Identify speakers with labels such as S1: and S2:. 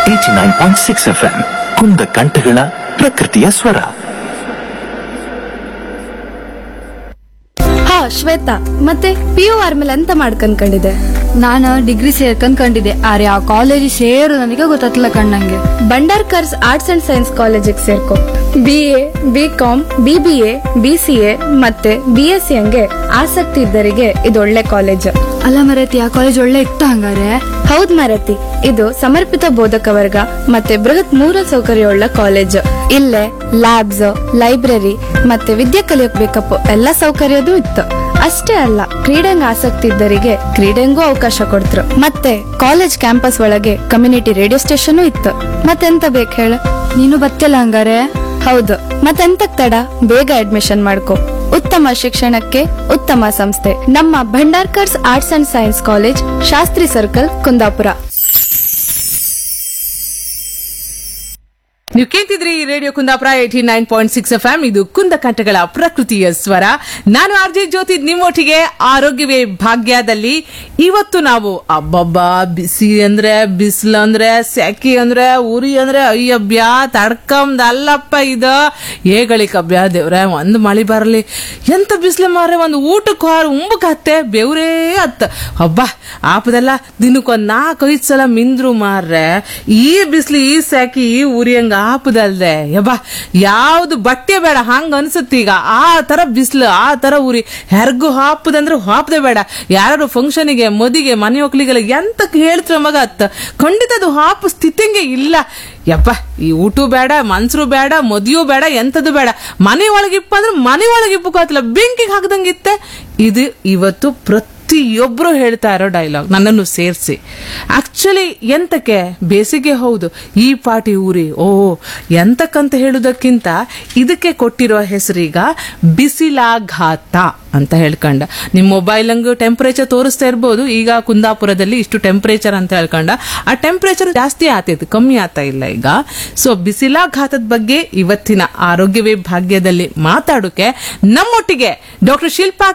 S1: eighty nine point six F M ಕುಂದ ಕಂಠಗಳ ಪ್ರಕೃತಿಯ ಸ್ವರ
S2: ಹಾ ಶ್ವೇತಾ ಮತ್ತೆ ಪಿ ಯು ಆರ್ ಮೇಲೆ ಅಂತ ಮಾಡ್ಕಂಡ್ಕೊಂಡಿದೆ
S3: ನಾನು ಡಿಗ್ರಿ ಸೇರ್ಕೊಂಡ್ ಕಂಡಿದ್ದೆ ಆದ್ರೆ ಆ ಕಾಲೇಜ್ ಸೇರು ನನಗೆ ಗೊತ್ತಾಗ್ತಿಲ್ಲ ಕಣ್ಣಂಗೆ
S2: ಬಂಡಾರ್ಕರ್ಸ್ ಆರ್ಟ್ಸ್ ಅಂಡ್ ಸೈನ್ಸ್ ಕಾಲೇಜಿಗೆ ಸೇರ್ಕೊ B A B com B B A B C A ಮತ್ತೆ ಬಿ ಎಸ್ ಸಿ ಹಂಗೆ ಆಸಕ್ತಿ ಇದ್ದರಿಗೆ ಇದು ಒಳ್ಳೆ ಕಾಲೇಜ್
S3: ಅಲ್ಲ ಮರತಿ ಆ ಕಾಲೇಜ್ ಒಳ್ಳೆ ಇತ್ತು ಹಂಗಾರೆ
S2: ಹೌದ್ ಮಾರತಿ ಇದು ಸಮರ್ಪಿತ ಬೋಧಕ ವರ್ಗ ಮತ್ತೆ ಬೃಹತ್ ಮೂಲ ಸೌಕರ್ಯವುಳ್ಳ ಕಾಲೇಜ್ ಇಲ್ಲೇ ಲ್ಯಾಬ್ಸ್ ಲೈಬ್ರರಿ ಮತ್ತೆ ವಿದ್ಯೆ ಕಲಿಯಕ್ ಬೇಕಪ್ಪ ಎಲ್ಲ ಸೌಕರ್ಯದೂ ಇತ್ತು ಅಷ್ಟೇ ಅಲ್ಲ ಕ್ರೀಡೆಂಗ್ ಆಸಕ್ತಿ ಇದ್ದರಿಗೆ ಕ್ರೀಡೆಂಗೂ ಅವಕಾಶ ಕೊಡ್ತ್ರು ಮತ್ತೆ ಕಾಲೇಜ್ ಕ್ಯಾಂಪಸ್ ಒಳಗೆ ಕಮ್ಯುನಿಟಿ ರೇಡಿಯೋ ಸ್ಟೇಷನ್ ಇತ್ತು ಮತ್ತೆಂತ ಬೇಕು ಹೇಳ
S3: ನೀನು ಬತ್ತಿಲ್ಲ ಹಂಗಾರೆ
S2: ಹೌದು ಮತ್ತೆಂತಕ್ ತಡ ಬೇಗ ಅಡ್ಮಿಷನ್ ಮಾಡ್ಕೊ ಉತ್ತಮ ಶಿಕ್ಷಣಕ್ಕೆ ಉತ್ತಮ ಸಂಸ್ಥೆ ನಮ್ಮ Bhandarkars arts and science college Shastri circle Kundapura
S4: ನೀವು ಕೇಳ್ತಿದ್ರಿ radio Kundapura eighty nine point six F M ಇದು ಕುಂದ ಕಂಠಗಳ ಪ್ರಕೃತಿಯ ಸ್ವರ ನಾನು ಆರ್ ಜೆ ಜ್ಯೋತಿ ನಿಮ್ಮೊಟ್ಟಿಗೆ ಆರೋಗ್ಯವೇ ಭಾಗ್ಯದಲ್ಲಿ ಇವತ್ತು ನಾವು ಅಬ್ಬಬ್ಬಾ ಬಿಸಿ ಅಂದ್ರೆ ಬಿಸಿಲು ಅಂದ್ರೆ ಸೆಕೆ ಅಂದ್ರೆ ಉರಿ ಅಂದ್ರೆ ಅಯ್ಯಬ್ಯಾ ತಡ್ಕಂದ್ ಅಲ್ಲಪ್ಪ ಇದು ಏಗಳಿಕಬ್ಯಾ ದೇವ್ರೆ ಒಂದು ಮಳಿ ಬರಲಿ ಎಂತ ಬಿಸಿಲು ಮಾರ್ರೆ ಒಂದು ಊಟಕ್ಕೆ ಹಾರು ಉಂಬಕ್ ಹತ್ತೆ ಬೆವ್ರೇ ಹತ್ತ ಹಬ್ಬ ಆಪದಲ್ಲ ದಿನಕ್ಕೊಂದ್ ನಾಲ್ಕೈದು ಸಲ ಮಿಂದ್ರು ಮಾರ್ರೆ ಈ ಬಿಸಿಲು ಈ ಸ್ಯಾಕಿ ಈ ಉರಿಯಂಗ ಆಪದಲ್ದೆ ಯಬ್ಬ ಯಾವ್ದು ಬಟ್ಟೆ ಬೇಡ ಹಂಗ ಅನ್ಸುತ್ತೀಗ ಆ ತರ ಬಿಸಿಲು ಆ ತರ ಉರಿ ಹೆರ್ಗು ಹಾಪದಂದ್ರೆ ಹಾಪದೆ ಬೇಡ ಯಾರು ಫಂಕ್ಷನಿಗೆ ಮದಿಗೆ ಮನೆ ಹೋಗ್ಲಿಗೆಲ್ಲ ಎಂತಕ್ ಹೇಳ್ತೀರ ಮಗ ಅತ್ತ ಖಂಡಿತ ಅದು ಹಾಪು ಸ್ಥಿತಿಂಗೆ ಇಲ್ಲ ಯಪ್ಪ ಈ ಊಟ ಬೇಡ ಮನ್ಸರು ಬೇಡ ಮದಿಯೂ ಬೇಡ ಎಂತದು ಬೇಡ ಮನೆ ಒಳಗಿಪ್ಪ ಅಂದ್ರೆ ಮನೆ ಒಳಗಿಪ್ಪಕ್ಕಾಗ್ತಿಲ್ಲ ಬೆಂಕಿಗೆ ಹಾಕ್ದಂಗಿತ್ತೆ ಇದು ಇವತ್ತು ಪ್ರತಿಯೊಬ್ರು ಹೇಳ್ತಾ ಇರೋ ಡೈಲಾಗ್ ನನ್ನನ್ನು ಸೇರಿಸಿ ಆಕ್ಚುಲಿ ಎಂತಕ್ಕೆ ಬೇಸಿಗೆ ಹೌದು ಈ ಪಾಟಿ ಊರಿ ಓ ಎಂತಕ್ಕಂತ ಹೇಳುವುದಕ್ಕಿಂತ ಇದಕ್ಕೆ ಕೊಟ್ಟಿರೋ ಹೆಸರೀಗ ಬಿಸಿಲಾಘಾತ ಅಂತ ಹೇಳ್ಕೊಂಡ ನಿಮ್ ಮೊಬೈಲ್ ಹಂಗ ಟೆಂಪರೇಚರ್ ತೋರಿಸ್ತಾ ಇರ್ಬೋದು ಈಗ ಕುಂದಾಪುರದಲ್ಲಿ ಇಷ್ಟು ಟೆಂಪರೇಚರ್ ಅಂತ ಹೇಳ್ಕೊಂಡ ಆ ಟೆಂಪರೇಚರ್ ಜಾಸ್ತಿ ಆತೈತೆ ಕಮ್ಮಿ ಆಗ್ತಾ ಇಲ್ಲ ಈಗ ಸೊ ಬಿಸಿಲಾಘಾತದ ಬಗ್ಗೆ ಇವತ್ತಿನ ಆರೋಗ್ಯವೇ ಭಾಗ್ಯದಲ್ಲಿ ಮಾತಾಡೋಕೆ ನಮ್ಮೊಟ್ಟಿಗೆ ಡಾಕ್ಟರ್ ಶಿಲ್ಪಾ